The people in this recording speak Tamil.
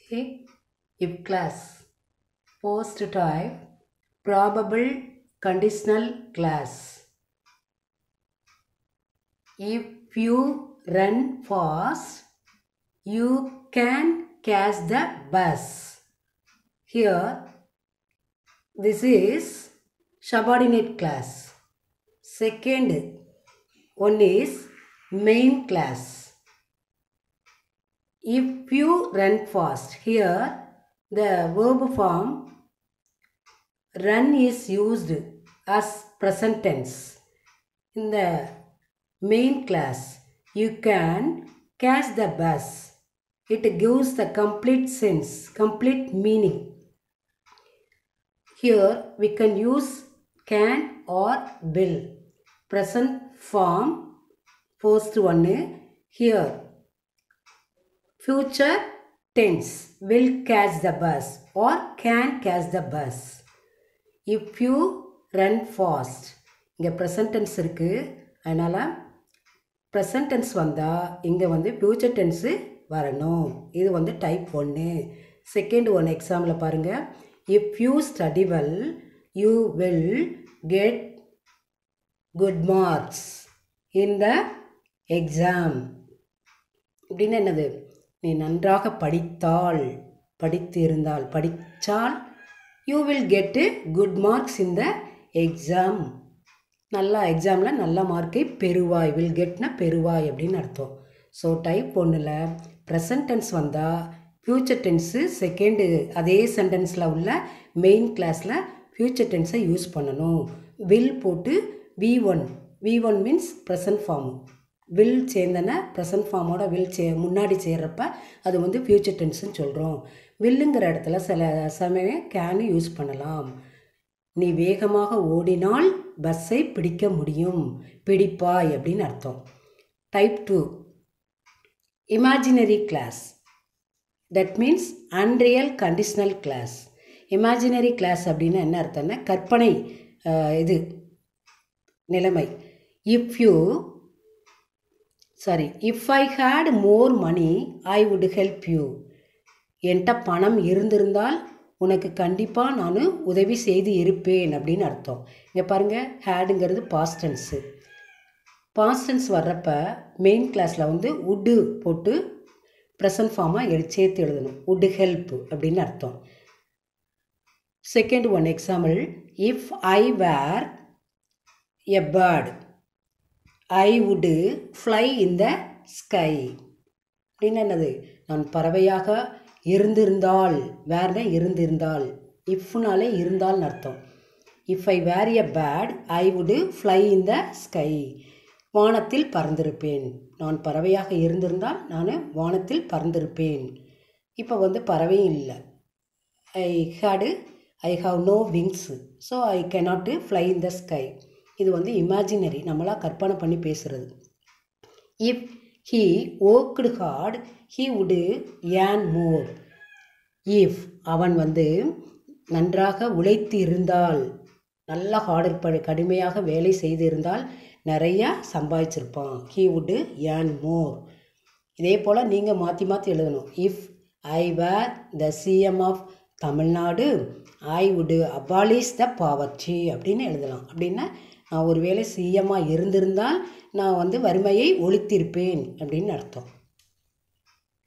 See, if class, post type, probable conditional class. If you run fast, you can catch the bus. Here, this is subordinate class. Second one is main class. If you run fast, here the verb form run is used as present tense. In the main class, you can catch the bus. It gives the complete sense, complete meaning. Here we can use can or will. Present form, first one. Here future tense will catch the bus or can catch the bus. If you run fast. இங்கே ப்ரெசன்ட் டென்ஸ் இருக்குது அதனால் ப்ரெசன்ட் டென்ஸ் வந்தால் இங்கே வந்து ஃப்யூச்சர் டென்ஸு வரணும் இது வந்து டைப் ஒன்று செகண்ட் ஒன் எக்ஸாம்பிள் பாருங்கள் if you study well you will get good marks in the exam அப்படின்னு என்னது நீ நன்றாக படித்தால் படித்து இருந்தால் படித்தால் you will get good marks in the exam நல்லா எக்ஸாமில் நல்ல மார்க்கை பெறுவாய் வில் கெட்னா பெறுவாய் அப்படின்னு அர்த்தம் ஸோ டைப் ஒன்றில் ப்ரெசன்ட் டென்ஸ் வந்தால் ஃப்யூச்சர் டென்ஸு செகண்டு அதே சென்டென்ஸில் உள்ள மெயின் கிளாஸில் ஃப்யூச்சர் டென்ஸை யூஸ் பண்ணணும் வில் போட்டு V one V one means present form will சேர்ந்தன ப்ரெசன்ட் ஃபார்மோட வில் சே முன்னாடி சேர்றப்ப அது வந்து ஃப்யூச்சர் டென்ஸ்னு சொல்கிறோம் வில்லுங்கிற இடத்துல சில சமயம் கேனு யூஸ் பண்ணலாம் நீ வேகமாக ஓடினால் பஸ்ஸை பிடிக்க முடியும் பிடிப்பாய் அப்படின்னு அர்த்தம் type two imaginary clause that means unreal conditional clause imaginary clause அப்படின்னு என்ன அர்த்தம்னா கற்பனை இது நிலைமை if you sorry if I had more money I would help you என்கிட்ட பணம் இருந்திருந்தால் உனக்கு கண்டிப்பாக நான் உதவி செய்து இருப்பேன் அப்படின்னு அர்த்தம் இங்கே பாருங்கள் ஹேடுங்கிறது பாஸ்டன்ஸு பாஸ்டன்ஸ் வர்றப்ப மெயின் கிளாஸில் வந்து உட்டு போட்டு ப்ரெசன்ட் ஃபார்மாக எடு சேர்த்து எழுதணும் உட்டு ஹெல்ப் அப்படின்னு அர்த்தம் second one example if I were a bird I would fly in the sky அப்படின்னு என்னது நான் பறவையாக இருந்திருந்தால் வேர்னா இருந்திருந்தால் இஃப்னாலே இருந்தால்னு அர்த்தம் if I were a bird I would fly in the sky வானத்தில் பறந்திருப்பேன் நான் பறவையாக இருந்திருந்தால் நான் வானத்தில் பறந்திருப்பேன் இப்போ வந்து பறவையும் இல்லை I had I have no wings so I cannot fly in the sky இது வந்து இமேஜினரி நம்மளாக கற்பனை பண்ணி பேசுகிறது if he worked hard he would earn more if அவன் வந்து நன்றாக உழைத்து இருந்தால் நல்லா ஹார்டர் ப கடுமையாக வேலை செய்திருந்தால் நிறையா சம்பாதிச்சிருப்பான் ஹீ வுட்டு ஏன் மோர் இதே போல் நீங்கள் மாற்றி மாற்றி எழுதணும் if I were the CM of Tamil Nadu I would abolish the poverty அப்படின்னு எழுதலாம் அப்படின்னா நான் ஒரு வேளை சிஎம்மாக இருந்திருந்தால் நான் வந்து வறுமையை ஒழித்திருப்பேன் அப்படின்னு அர்த்தம்